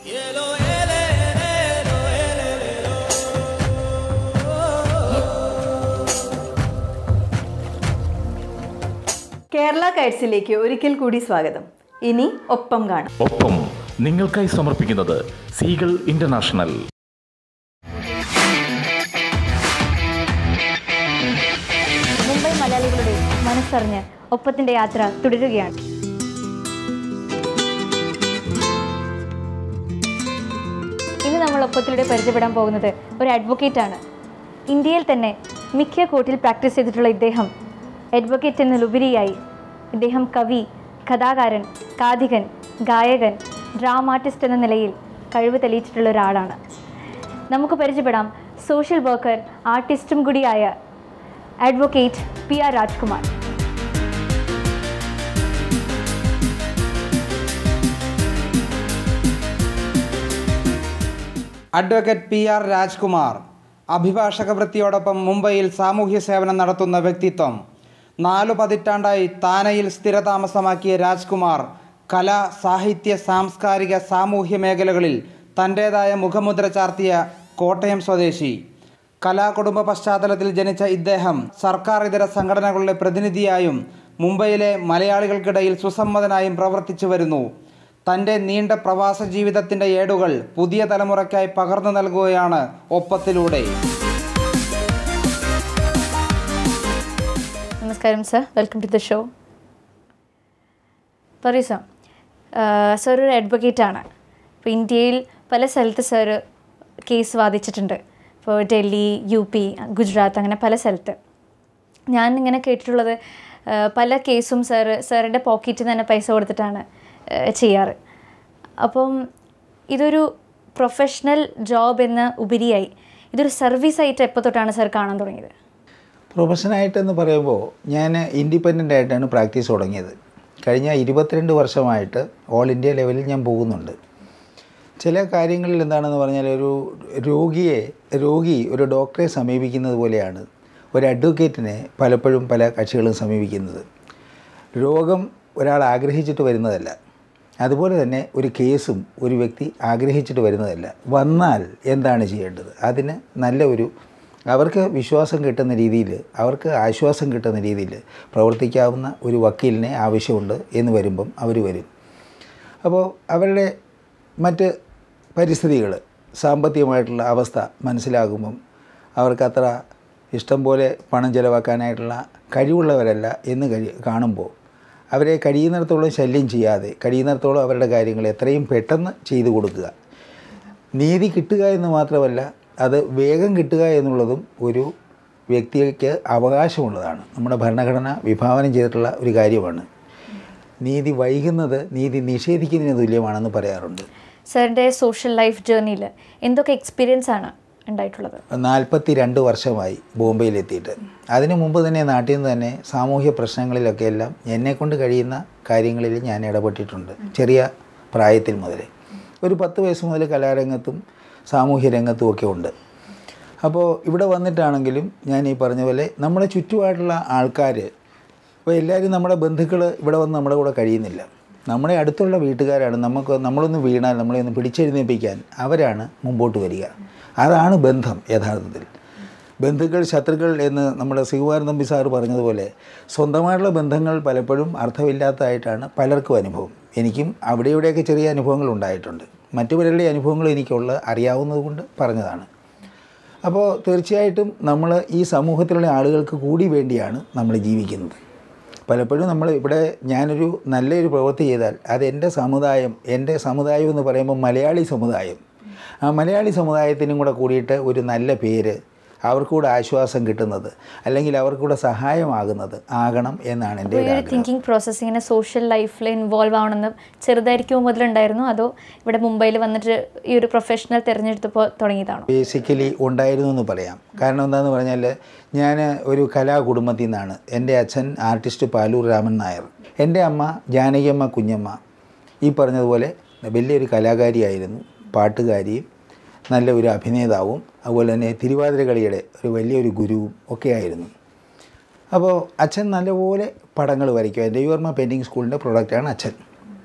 കേരള കൈറ്റ്സിലേക്ക് ഒരിക്കൽ കൂടി സ്വാഗതം ഇനി ഒപ്പം കാണാം ഒപ്പം നിങ്ങൾക്കായി സമർപ്പിക്കുന്നത് സീകൾ ഇന്റർനാഷണൽ മുംബൈ മലയാളികളുടെ മനസ്സറിഞ്ഞ് ഒപ്പത്തിന്റെ യാത്ര തുടരുകയാണ് ഇന്ന് നമ്മൾ ഒപ്പത്തിലൂടെ പരിചയപ്പെടാൻ പോകുന്നത് ഒരു അഡ്വക്കേറ്റ് ആണ് ഇന്ത്യയിൽ തന്നെ മിക്ക കോർട്ടിൽ പ്രാക്ടീസ് ചെയ്തിട്ടുള്ള ഇദ്ദേഹം അഡ്വക്കേറ്റ് എന്നതിലുപരിയായി ഇദ്ദേഹം കവി കഥാകാരൻ കാഥികൻ ഗായകൻ ഡ്രാമാർട്ടിസ്റ്റ് എന്ന നിലയിൽ കഴിവ് തെളിയിച്ചിട്ടുള്ള ഒരാളാണ് നമുക്ക് പരിചയപ്പെടാം സോഷ്യൽ വർക്കർ ആർട്ടിസ്റ്റും കൂടിയായ advocate P R Rajkumar advocate P R Rajkumar അഭിഭാഷക വൃത്തിയോടൊപ്പം മുംബൈയിൽ സാമൂഹ്യ സേവനം നടത്തുന്ന വ്യക്തിത്വം നാലു പതിറ്റാണ്ടായി താനയിൽ സ്ഥിരതാമസമാക്കിയ രാജ്കുമാർ കല സാഹിത്യ സാംസ്കാരിക സാമൂഹ്യ മേഖലകളിൽ തൻ്റേതായ മുഖമുദ്ര ചാർത്തിയ കോട്ടയം സ്വദേശി കലാകുടുംബ പശ്ചാത്തലത്തിൽ ജനിച്ച ഇദ്ദേഹം സർക്കാർ ഇതര സംഘടനകളുടെ പ്രതിനിധിയായും മുംബൈയിലെ മലയാളികൾക്കിടയിൽ സുസമ്മതനായും പ്രവർത്തിച്ചു വരുന്നു തൻ്റെ നീണ്ട പ്രവാസ ജീവിതത്തിൻ്റെ ഏടുകൾ പുതിയ തലമുറയ്ക്കായി പകർന്നു നൽകുകയാണ് ഒപ്പത്തിലൂടെ നമസ്കാരം sir welcome to the show പറയൂ സർ സർ ഒരു അഡ്വക്കേറ്റ് ആണ് ഇപ്പോൾ ഇന്ത്യയിൽ പല സ്ഥലത്ത് സർ കേസ് വാദിച്ചിട്ടുണ്ട് ഇപ്പോൾ ഡൽഹി യു പി ഗുജറാത്ത് അങ്ങനെ പല സ്ഥലത്ത് ഞാൻ ഇങ്ങനെ കേട്ടിട്ടുള്ളത് ആ, പല കേസും സാറ് സാറിൻ്റെ പോക്കറ്റിൽ നിന്ന് തന്നെ പൈസ കൊടുത്തിട്ടാണ് ആ, ചെയ്യാറ് അപ്പം ഇതൊരു പ്രൊഫഷണൽ ജോബ് എന്ന ഉപരിയായി ഇതൊരു സർവീസ് ആയിട്ട് എപ്പോൾ തൊട്ടാണ് സാർ കാണാൻ തുടങ്ങിയത് പ്രൊഫഷനായിട്ടെന്ന് പറയുമ്പോൾ ഞാൻ ഇൻഡിപെൻഡൻ്റ് ആയിട്ടാണ് പ്രാക്ടീസ് തുടങ്ങിയത് കഴിഞ്ഞ ഇരുപത്തിരണ്ട് വർഷമായിട്ട് ഓൾ ഇന്ത്യ ലെവലിൽ ഞാൻ പോകുന്നുണ്ട് ചില കാര്യങ്ങളിൽ എന്താണെന്ന് പറഞ്ഞാൽ ഒരു രോഗിയെ രോഗി ഒരു ഡോക്ടറെ സമീപിക്കുന്നത് പോലെയാണ് ഒരു അഡ്വക്കേറ്റിനെ പലപ്പോഴും പല കക്ഷികളും സമീപിക്കുന്നത് രോഗം ഒരാൾ ആഗ്രഹിച്ചിട്ട് വരുന്നതല്ല അതുപോലെ തന്നെ ഒരു കേസും ഒരു വ്യക്തി ആഗ്രഹിച്ചിട്ട് വരുന്നതല്ല വന്നാൽ എന്താണ് ചെയ്യേണ്ടത് അതിന് നല്ല ഒരു അവർക്ക് വിശ്വാസം കിട്ടുന്ന രീതിയിൽ അവർക്ക് ആശ്വാസം കിട്ടുന്ന രീതിയിൽ പ്രവർത്തിക്കാവുന്ന ഒരു വക്കീലിനെ ആവശ്യമുണ്ട് എന്ന് വരുമ്പം അവർ വരും അപ്പോൾ അവരുടെ മറ്റ് പരിസ്ഥിതികൾ സാമ്പത്തികമായിട്ടുള്ള അവസ്ഥ മനസ്സിലാകുമ്പം അവർക്കത്ര ഇഷ്ടം പോലെ പണം ചിലവാക്കാനായിട്ടുള്ള കഴിവുള്ളവരല്ല എന്ന് കഴി കാണുമ്പോൾ അവരെ കഴിയുന്നിടത്തോളം ശല്യം ചെയ്യാതെ കഴിയുന്നിടത്തോളം അവരുടെ കാര്യങ്ങൾ എത്രയും പെട്ടെന്ന് ചെയ്തു കൊടുക്കുക നീതി കിട്ടുക എന്ന് മാത്രമല്ല അത് വേഗം കിട്ടുക എന്നുള്ളതും ഒരു വ്യക്തിക്ക് അവകാശമുള്ളതാണ് നമ്മുടെ ഭരണഘടന വിഭാവനം ചെയ്തിട്ടുള്ള ഒരു കാര്യമാണ് നീതി വൈകുന്നത് നീതി നിഷേധിക്കുന്നതിന് തുല്യമാണെന്ന് പറയാറുണ്ട് സാറിൻ്റെ സോഷ്യൽ ലൈഫ് ജേർണിയിൽ എന്തൊക്കെ എക്സ്പീരിയൻസ് ആണ് ഉണ്ടായിട്ടുള്ളത് നാൽപ്പത്തി രണ്ട് വർഷമായി ബോംബെയിലെത്തിയിട്ട് അതിനു മുമ്പ് തന്നെ നാട്ടിൽ നിന്ന് തന്നെ സാമൂഹ്യ പ്രശ്നങ്ങളിലൊക്കെ എല്ലാം എന്നെക്കൊണ്ട് കഴിയുന്ന കാര്യങ്ങളിൽ ഞാൻ ഇടപെട്ടിട്ടുണ്ട് ചെറിയ പ്രായത്തിൽ മുതൽ ഒരു പത്ത് വയസ്സ് മുതൽ കലാരംഗത്തും സാമൂഹ്യ രംഗത്തും ഒക്കെ ഉണ്ട് അപ്പോൾ ഇവിടെ വന്നിട്ടാണെങ്കിലും ഞാൻ ഈ പറഞ്ഞ പോലെ നമ്മുടെ ചുറ്റുമായിട്ടുള്ള ആൾക്കാർ ഇപ്പോൾ എല്ലാവരും നമ്മുടെ ബന്ധുക്കൾ ഇവിടെ വന്ന് നമ്മുടെ കൂടെ കഴിയുന്നില്ല നമ്മുടെ അടുത്തുള്ള വീട്ടുകാരാണ് നമുക്ക് നമ്മളൊന്ന് വീണാൽ നമ്മളെ ഒന്ന് പിടിച്ചെഴുന്നേൽപ്പിക്കാൻ അവരാണ് മുമ്പോട്ട് വരിക അതാണ് ബന്ധം യഥാർത്ഥത്തിൽ ബന്ധുക്കൾ ശത്രുക്കൾ എന്ന് നമ്മുടെ ശ്രീകുമാരൻ തമ്പി സാറ് പറഞ്ഞതുപോലെ സ്വന്തമായിട്ടുള്ള ബന്ധങ്ങൾ പലപ്പോഴും അർത്ഥമില്ലാത്തതായിട്ടാണ് പലർക്കും അനുഭവം എനിക്കും അവിടെ ഇവിടെയൊക്കെ ചെറിയ അനുഭവങ്ങൾ ഉണ്ടായിട്ടുണ്ട് മറ്റു പലരുടെ അനുഭവങ്ങൾ എനിക്കുള്ള അറിയാവുന്നത് കൊണ്ട് പറഞ്ഞതാണ് അപ്പോൾ തീർച്ചയായിട്ടും നമ്മൾ ഈ സമൂഹത്തിലുള്ള ആളുകൾക്ക് കൂടി വേണ്ടിയാണ് നമ്മൾ ജീവിക്കുന്നത് പലപ്പോഴും നമ്മൾ ഇവിടെ ഞാനൊരു നല്ലൊരു പ്രവൃത്തി ചെയ്താൽ അത് എൻ്റെ സമുദായം എൻ്റെ സമുദായം എന്ന് പറയുമ്പോൾ മലയാളി സമുദായം ആ മലയാളി സമുദായത്തിനും കൂടെ കൂടിയിട്ട് ഒരു നല്ല പേര് അവർക്കൂടെ ആശ്വാസം കിട്ടുന്നത് അല്ലെങ്കിൽ അവർക്കൂടെ സഹായമാകുന്നത് ആകണം എന്നാണ് എൻ്റെ അപ്പോൾ ഒരു ഈ ഒരു ആഗ്രഹം തിങ്കിങ് പ്രോസസ്സ് ഇങ്ങനെ സോഷ്യൽ ലൈഫിൽ ഇൻവോൾവ് ആവണമെന്ന് ചെറുതായിരിക്കുമ്പോൾ മുതലുണ്ടായിരുന്നു അതോ ഇവിടെ മുംബൈയിൽ വന്നിട്ട് ഈ ഒരു പ്രൊഫഷണൽ തിരഞ്ഞെടുത്തപ്പോൾ തുടങ്ങിയതാണോ ബേസിക്കലി ഉണ്ടായിരുന്നു എന്ന് പറയാം കാരണം എന്താണെന്ന് പറഞ്ഞാൽ ഞാൻ ഒരു കലാകുടുംബത്തിൽ നിന്നാണ് എൻ്റെ അച്ഛൻ ആർട്ടിസ്റ്റ് പാലൂർ രാമൻ നായർ എൻ്റെ അമ്മ ജാനകിയമ്മ കുഞ്ഞമ്മ ഈ പറഞ്ഞതുപോലെ വലിയൊരു കലാകാരിയായിരുന്നു പാട്ടുകാരിയും നല്ല ഒരു അഭിനേതാവും അതുപോലെ തന്നെ തിരുവാതിര കളിയുടെ ഒരു വലിയൊരു ഗുരുവും ഒക്കെ ആയിരുന്നു അപ്പോൾ അച്ഛൻ നല്ലപോലെ പടങ്ങൾ വരയ്ക്കും എൻ്റെ യുവർമ്മ പെയിൻറ്റിങ് സ്കൂളിൻ്റെ പ്രൊഡക്റ്റാണ് അച്ഛൻ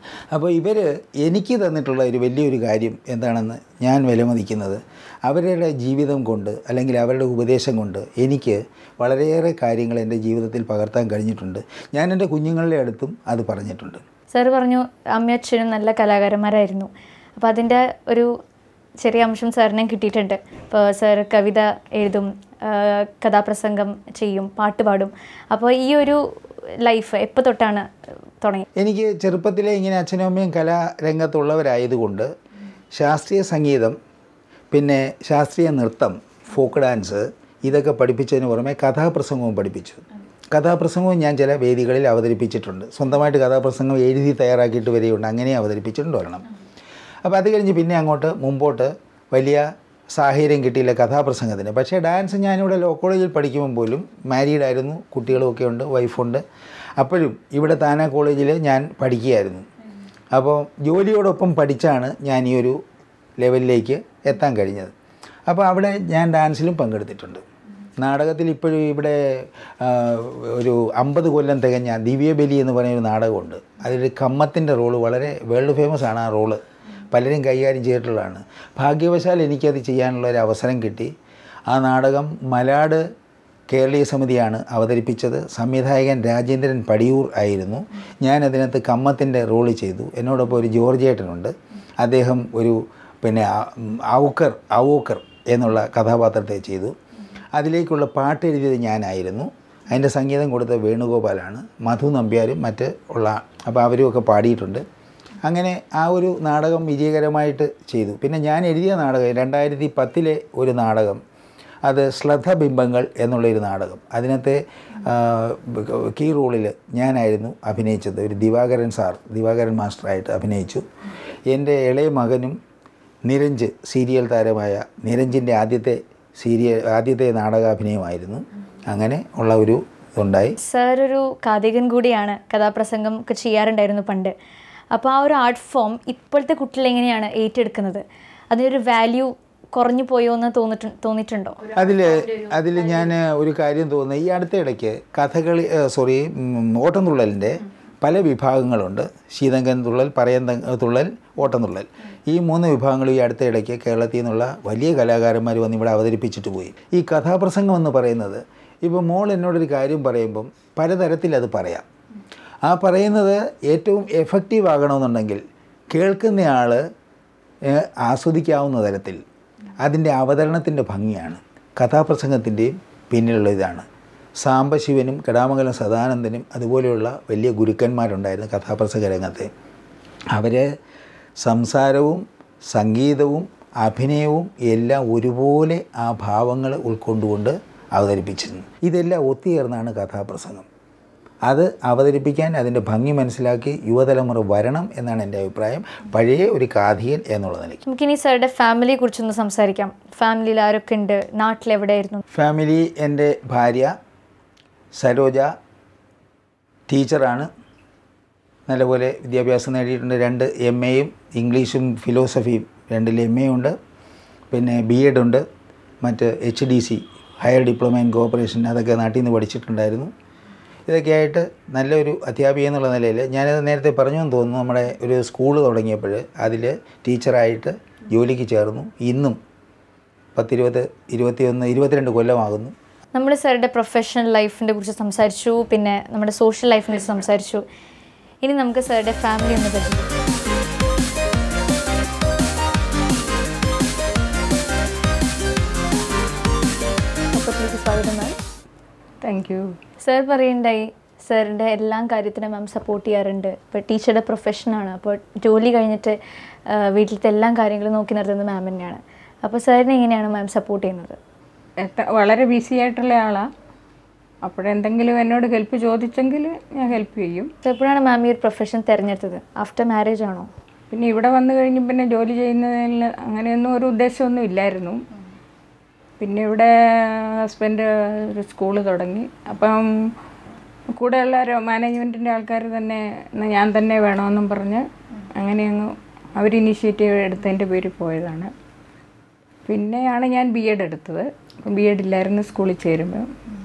അപ്പോൾ ഇവർ എനിക്ക് തന്നിട്ടുള്ള ഒരു വലിയൊരു കാര്യം എന്താണെന്ന് ഞാൻ വിലമതിക്കുന്നത് അവരുടെ ജീവിതം കൊണ്ട് അല്ലെങ്കിൽ അവരുടെ ഉപദേശം കൊണ്ട് എനിക്ക് വളരെയേറെ കാര്യങ്ങൾ എൻ്റെ ജീവിതത്തിൽ പകർത്താൻ കഴിഞ്ഞിട്ടുണ്ട് ഞാൻ എൻ്റെ കുഞ്ഞുങ്ങളുടെ അടുത്തും അത് പറഞ്ഞിട്ടുണ്ട് സാർ പറഞ്ഞു അമ്മയും അച്ഛനും നല്ല കലാകാരന്മാരായിരുന്നു അപ്പോൾ അതിൻ്റെ ഒരു ചെറിയ അംശം സാറിനെ കിട്ടിയിട്ടുണ്ട് ഇപ്പോൾ സാർ കവിത എഴുതും ആ, കഥാപ്രസംഗം ചെയ്യും പാട്ട് പാടും അപ്പോൾ ഈ ഒരു ലൈഫ് എപ്പോൾ തൊട്ടാണ് തുടങ്ങി എനിക്ക് ചെറുപ്പത്തിലെ ഇങ്ങനെ അച്ഛനും അമ്മയും കലാരംഗത്തുള്ളവരായതുകൊണ്ട് ശാസ്ത്രീയ സംഗീതം പിന്നെ ശാസ്ത്രീയ നൃത്തം ഫോക്ക് ഡാൻസ് ഇതൊക്കെ പഠിപ്പിച്ചതിന് പുറമെ കഥാപ്രസംഗവും പഠിപ്പിച്ചു കഥാപ്രസംഗവും ഞാൻ ചില വേദികളിൽ അവതരിപ്പിച്ചിട്ടുണ്ട് സ്വന്തമായിട്ട് കഥാപ്രസംഗം എഴുതി തയ്യാറാക്കിയിട്ട് വരെയുണ്ട് അങ്ങനെ അവതരിപ്പിച്ചിട്ടുണ്ട് ഒരെണ്ണം അപ്പോൾ അത് കഴിഞ്ഞ് പിന്നെ അങ്ങോട്ട് മുമ്പോട്ട് വലിയ സാഹചര്യം കിട്ടിയില്ല കഥാപ്രസംഗത്തിന് പക്ഷേ ഡാൻസ് ഞാനിവിടെ ലോ കോളേജിൽ പഠിക്കുമ്പോൾ പോലും മാരീഡ് ആയിരുന്നു കുട്ടികളുമൊക്കെ ഉണ്ട് വൈഫുണ്ട് അപ്പോഴും ഇവിടെ താന കോളേജിൽ ഞാൻ പഠിക്കുകയായിരുന്നു അപ്പോൾ ജോലിയോടൊപ്പം പഠിച്ചാണ് ഞാൻ ഈ ഒരു ലെവലിലേക്ക് എത്താൻ കഴിഞ്ഞത് അപ്പോൾ അവിടെ ഞാൻ ഡാൻസിലും പങ്കെടുത്തിട്ടുണ്ട് നാടകത്തിൽ ഇപ്പോഴും ഇവിടെ ആ, ഒരു അമ്പത് കൊല്ലം തികഞ്ഞ ദിവ്യബലി എന്ന് പറയുന്ന ഒരു നാടകമുണ്ട് അതിൽ കമ്മത്തിൻ്റെ റോള് വളരെ വേൾഡ് ഫേമസ് ആണ് ആ റോള് പലരും കൈകാര്യം ചെയ്തിട്ടുള്ളതാണ് ഭാഗ്യവശാൽ എനിക്കത് ചെയ്യാനുള്ള ഒരു അവസരം കിട്ടി ആ നാടകം മലാട് കേരളീയ സമിതിയാണ് അവതരിപ്പിച്ചത് സംവിധായകൻ രാജേന്ദ്രൻ പടിയൂർ ആയിരുന്നു ഞാൻ അതിനകത്ത് കമ്മത്തിൻ്റെ റോള് ചെയ്തു എന്നോടൊപ്പം ഒരു ജോർജ് ഏട്ടനുണ്ട് അദ്ദേഹം ഒരു പിന്നെ ആ- ഉം, ഔക്കർ ഔക്കർ എന്നുള്ള കഥാപാത്രത്തെ ചെയ്തു അതിലേക്കുള്ള പാട്ട് എഴുതിയത് ഞാനായിരുന്നു അതിൻ്റെ സംഗീതം കൊടുത്ത വേണുഗോപാലാണ് മധു നമ്പ്യാരും മറ്റ് ഉള്ള അപ്പോൾ അവരുമൊക്കെ പാടിയിട്ടുണ്ട് അങ്ങനെ ആ ഒരു നാടകം വിജയകരമായിട്ട് ചെയ്തു പിന്നെ ഞാൻ എഴുതിയ നാടകം രണ്ടായിരത്തി പത്തിലെ ഒരു നാടകം അത് ശ്രദ്ധബിംബങ്ങൾ എന്നുള്ളൊരു നാടകം അതിനകത്തെ ആ, കീ റോളിൽ ഞാനായിരുന്നു അഭിനയിച്ചത് ഒരു ദിവാകരൻ സാർ ദിവാകരൻ മാസ്റ്ററായിട്ട് അഭിനയിച്ചു എൻ്റെ ഇളയ മകനും നിരഞ്ജ് സീരിയൽ താരമായ നിരഞ്ജിൻ്റെ ആദ്യത്തെ സീരിയൽ ആദ്യത്തെ നാടകാഭിനയമായിരുന്നു അങ്ങനെ ഉള്ള ഒരു ഇതുണ്ടായി സാർ ഒരു കാതികൻ കൂടിയാണ് കഥാപ്രസംഗം ഒക്കെ ചെയ്യാറുണ്ടായിരുന്നു പണ്ട് അപ്പോൾ ആ ഒരു ആർട്ട് ഫോം ഇപ്പോഴത്തെ കുട്ടികൾ എങ്ങനെയാണ് ഏറ്റെടുക്കുന്നത് അതിനൊരു വാല്യൂ കുറഞ്ഞു പോയോ എന്ന് തോന്നിട്ട് തോന്നിയിട്ടുണ്ടോ അതിൽ അതിൽ ഞാൻ ഒരു കാര്യം തോന്നുന്നത് ഈ അടുത്ത ഇടയ്ക്ക് കഥകളി സോറി ഓട്ടംതുള്ളലിൻ്റെ പല വിഭാഗങ്ങളുണ്ട് ശീതങ്കൻ തുള്ളൽ പറയന്ത തുള്ളൽ ഓട്ടംതുള്ളൽ ഈ മൂന്ന് വിഭാഗങ്ങളും ഈ അടുത്ത ഇടയ്ക്ക് കേരളത്തിൽ നിന്നുള്ള വലിയ കലാകാരന്മാർ വന്ന് ഇവിടെ അവതരിപ്പിച്ചിട്ട് പോയി ഈ കഥാപ്രസംഗം എന്ന് പറയുന്നത് ഇപ്പോൾ മോൾ എന്നോടൊരു കാര്യം പറയുമ്പം പലതരത്തിൽ അത് പറയാം ആ പറയുന്നത് ഏറ്റവും എഫക്റ്റീവ് ആകണമെന്നുണ്ടെങ്കിൽ കേൾക്കുന്നയാൾ ഏഹ്, ആസ്വദിക്കാവുന്ന തരത്തിൽ അതിൻ്റെ അവതരണത്തിൻ്റെ ഭംഗിയാണ് കഥാപ്രസംഗത്തിൻ്റെയും പിന്നിലുള്ള ഇതാണ് സാംബശിവനും കടാമംഗലം സദാനന്ദനും അതുപോലെയുള്ള വലിയ ഗുരുക്കന്മാരുണ്ടായിരുന്നു കഥാപ്രസംഗ രംഗത്തെ അവർ സംസാരവും സംഗീതവും അഭിനയവും എല്ലാം ഒരുപോലെ ആ ഭാവങ്ങൾ ഉൾക്കൊണ്ടുകൊണ്ട് അവതരിപ്പിച്ചിരുന്നു ഇതെല്ലാം ഒത്തുചേർന്നാണ് കഥാപ്രസംഗം അത് അവതരിപ്പിക്കാൻ അതിൻ്റെ ഭംഗി മനസ്സിലാക്കി യുവതലമുറ വരണം എന്നാണ് എൻ്റെ അഭിപ്രായം പഴയ ഒരു കാഥികൻ എന്നുള്ള നിലയ്ക്ക് നമുക്കിനി സാറുടെ ഫാമിലിയെ കുറിച്ചൊന്ന് സംസാരിക്കാം ഫാമിലിയിൽ ആരൊക്കെ ഉണ്ട് നാട്ടിലെവിടെയായിരുന്നു ഫാമിലി എൻ്റെ ഭാര്യ സരോജ ടീച്ചറാണ് നല്ലപോലെ വിദ്യാഭ്യാസം നേടിയിട്ടുണ്ട് രണ്ട് എം എയും ഇംഗ്ലീഷും ഫിലോസഫിയും രണ്ടിൽ എം എ ഉണ്ട് പിന്നെ ബി എഡ് ഉണ്ട് മറ്റ് H D C higher diploma in cooperation അതൊക്കെ നാട്ടിൽ നിന്ന് പഠിച്ചിട്ടുണ്ടായിരുന്നു ഇതൊക്കെയായിട്ട് നല്ലൊരു അധ്യാപിക എന്നുള്ള നിലയിൽ ഞാനത് നേരത്തെ പറഞ്ഞു എന്ന് തോന്നുന്നു നമ്മുടെ ഒരു സ്കൂൾ തുടങ്ങിയപ്പോൾ അതിൽ ടീച്ചറായിട്ട് ജോലിക്ക് ചേർന്നു ഇന്നും പത്തിരുപത് ഇരുപത്തിയൊന്ന് ഇരുപത്തിരണ്ട് കൊല്ലമാകുന്നു നമ്മൾ സാറുടെ പ്രൊഫഷണൽ ലൈഫിനെ കുറിച്ച് സംസാരിച്ചു പിന്നെ നമ്മുടെ സോഷ്യൽ ലൈഫിനെ കുറിച്ച് സംസാരിച്ചു ഇനി നമുക്ക് സാറുടെ ഫാമിലി ഒന്ന് പറ്റി ഒപ്പത്തിലേക്ക് സ്വാഗതം മാം താങ്ക് യു സാർ പറയുണ്ടായി സാറിൻ്റെ എല്ലാ കാര്യത്തിനും മാം സപ്പോർട്ട് ചെയ്യാറുണ്ട് ഇപ്പോൾ ടീച്ചറുടെ പ്രൊഫഷനാണ് അപ്പോൾ ജോലി കഴിഞ്ഞിട്ട് ആ, വീട്ടിലത്തെ എല്ലാ കാര്യങ്ങളും നോക്കി നടത്തുന്നത് മാം തന്നെയാണ് അപ്പോൾ സാറിനെ എങ്ങനെയാണ് മാം സപ്പോർട്ട് ചെയ്യുന്നത് എത്ര വളരെ ബിസി ആയിട്ടുള്ള ആളാണ് അപ്പോഴെന്തെങ്കിലും എന്നോട് ഹെൽപ്പ് ചോദിച്ചെങ്കിൽ ഞാൻ ഹെൽപ്പ് ചെയ്യും അപ്പോൾ എപ്പോഴാണ് മാം ഈ ഒരു പ്രൊഫഷൻ തിരഞ്ഞെടുത്തത് ആഫ്റ്റർ മാരേജ് ആണോ പിന്നെ ഇവിടെ വന്നു കഴിഞ്ഞ് പിന്നെ ജോലി ചെയ്യുന്നതിൽ അങ്ങനെയൊന്നും ഒരു ഉദ്ദേശമൊന്നും ഇല്ലായിരുന്നു പിന്നെ ഇവിടെ ഹസ്ബൻഡ് ഒരു സ്കൂള് തുടങ്ങി അപ്പം കൂടെയുള്ള ഒരു മാനേജ്മെൻറ്റിൻ്റെ ആൾക്കാർ തന്നെ "എന്നാ ഞാൻ തന്നെ വേണമെന്നും പറഞ്ഞ് അങ്ങനെ അങ്ങ് അവർ ഇനീഷ്യേറ്റീവ് എടുത്തതിൻ്റെ പേരിൽ പോയതാണ് പിന്നെയാണ് ഞാൻ ബി എഡ് എടുത്തത് ബി എഡ് ഇല്ലായിരുന്നു സ്കൂളിൽ ചേരുമ്പോൾ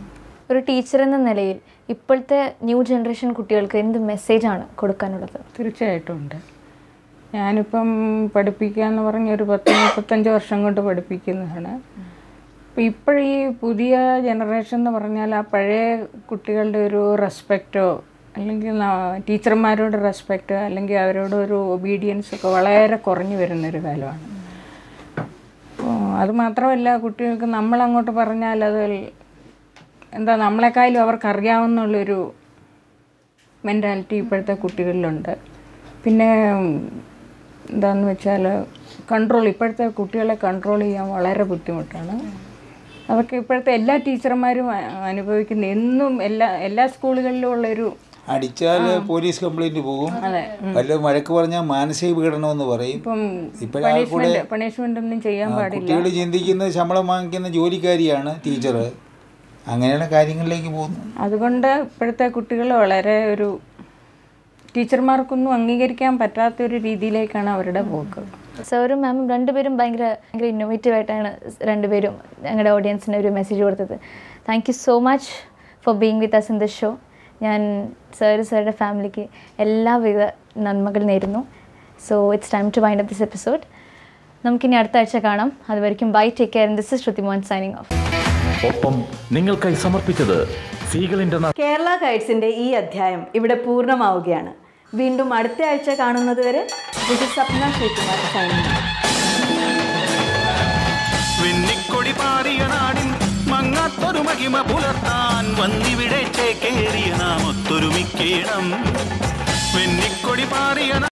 ഒരു ടീച്ചർ എന്ന നിലയിൽ ഇപ്പോഴത്തെ ന്യൂ ജനറേഷൻ കുട്ടികൾക്ക് എന്ത് മെസ്സേജാണ് കൊടുക്കാനുള്ളത് തീർച്ചയായിട്ടും ഉണ്ട് ഞാനിപ്പം പഠിപ്പിക്കുക എന്ന് പറഞ്ഞ ഒരു പത്ത് മുപ്പത്തഞ്ച് വർഷം കൊണ്ട് പഠിപ്പിക്കുന്നതാണ് അപ്പം ഇപ്പോഴീ പുതിയ ജനറേഷൻ എന്ന് പറഞ്ഞാൽ ആ പഴയ കുട്ടികളുടെ ഒരു റെസ്പെക്റ്റോ അല്ലെങ്കിൽ ന- ടീച്ചർമാരോട് റെസ്പെക്റ്റ് അല്ലെങ്കിൽ അവരോട് ഒരു ഒബീഡിയൻസ് ഒക്കെ വളരെ കുറഞ്ഞു വരുന്നൊരു കാലമാണ് അപ്പോൾ അത് മാത്രമല്ല കുട്ടികൾക്ക് നമ്മൾ അങ്ങോട്ട് പറഞ്ഞാൽ അത് എന്താ നമ്മളെക്കാളും അവർക്കറിയാവുന്നുള്ളൊരു മെൻറ്റാലിറ്റി ഇപ്പോഴത്തെ കുട്ടികളിലുണ്ട് പിന്നെ ഉം, എന്താന്ന് വെച്ചാൽ കൺട്രോൾ ഇപ്പോഴത്തെ കുട്ടികളെ കൺട്രോൾ ചെയ്യാൻ വളരെ ബുദ്ധിമുട്ടാണ് അതൊക്കെ ഇപ്പോഴത്തെ എല്ലാ ടീച്ചർമാരും അ- അനുഭവിക്കുന്ന എന്നും എല്ലാ എല്ലാ സ്കൂളുകളിലും ഉള്ളൊരു അടിച്ചാൽ പോലീസ് കംപ്ലൈന്റ് പോകും വല്ല വഴക്ക് പറഞ്ഞാൽ മാനസിക പീഡനം എന്ന് പറയും ഇപ്പം ഇപ്പോഴാ കൂടെ പണിഷ്മെന്റ് പണിഷ്മെന്റ് ഒന്നും ചെയ്യാൻ പാടില്ല കുട്ടികൾ ചിന്തിക്കുന്നത് ശമ്പളം വാങ്ങിക്കുന്ന ജോലിക്കാരിയാണ് ടീച്ചർ അങ്ങനെയുള്ള കാര്യങ്ങളിലേക്ക് പോകുന്നു അതുകൊണ്ട് ഇപ്പോഴത്തെ കുട്ടികൾ വളരെ ഒരു ടീച്ചർമാർക്കൊന്നും അംഗീകരിക്കാൻ പറ്റാത്തൊരു രീതിയിലേക്കാണ് അവരുടെ പോക്ക് സാറും മാമും രണ്ടുപേരും ഭയങ്കര ഭയങ്കര ഇന്നോവേറ്റീവ് ആയിട്ടാണ് രണ്ടുപേരും ഞങ്ങളുടെ ഓഡിയൻസിന് ഒരു മെസ്സേജ് കൊടുത്തത് thank you so much for being with us in the show ഞാൻ സാറ് സാറുടെ ഫാമിലിക്ക് എല്ലാവിധ നന്മകൾ നേരുന്നു so it's time to wind up this episode നമുക്കിനി അടുത്ത ആഴ്ച കാണാം അതുവരെയും bye take care this is ശ്രുതിമോഹൻ signing off ഒപ്പം നിങ്ങൾക്കായി സമർപ്പിച്ചത് സീഗൾ ഇന്റർനാഷണൽ കേരള ഗൈഡ്സിന്റെ ഈ അധ്യായം ഇവിടെ പൂർണ്ണമാവുകയാണ് വീണ്ടും അടുത്ത ആഴ്ച കാണുന്നത് വരെ this is Sapna Sreekumar signing വെന്നിക്കൊടി പാറിയ നാടിൻ മങ്ങാത്തൊരു മഹിമ പുലർത്താൻ വന്നിവിടെ ചേക്കേറിയ നാം ഒത്തൊരുമിക്കേണം വെന്നിക്കൊടി പാറിയ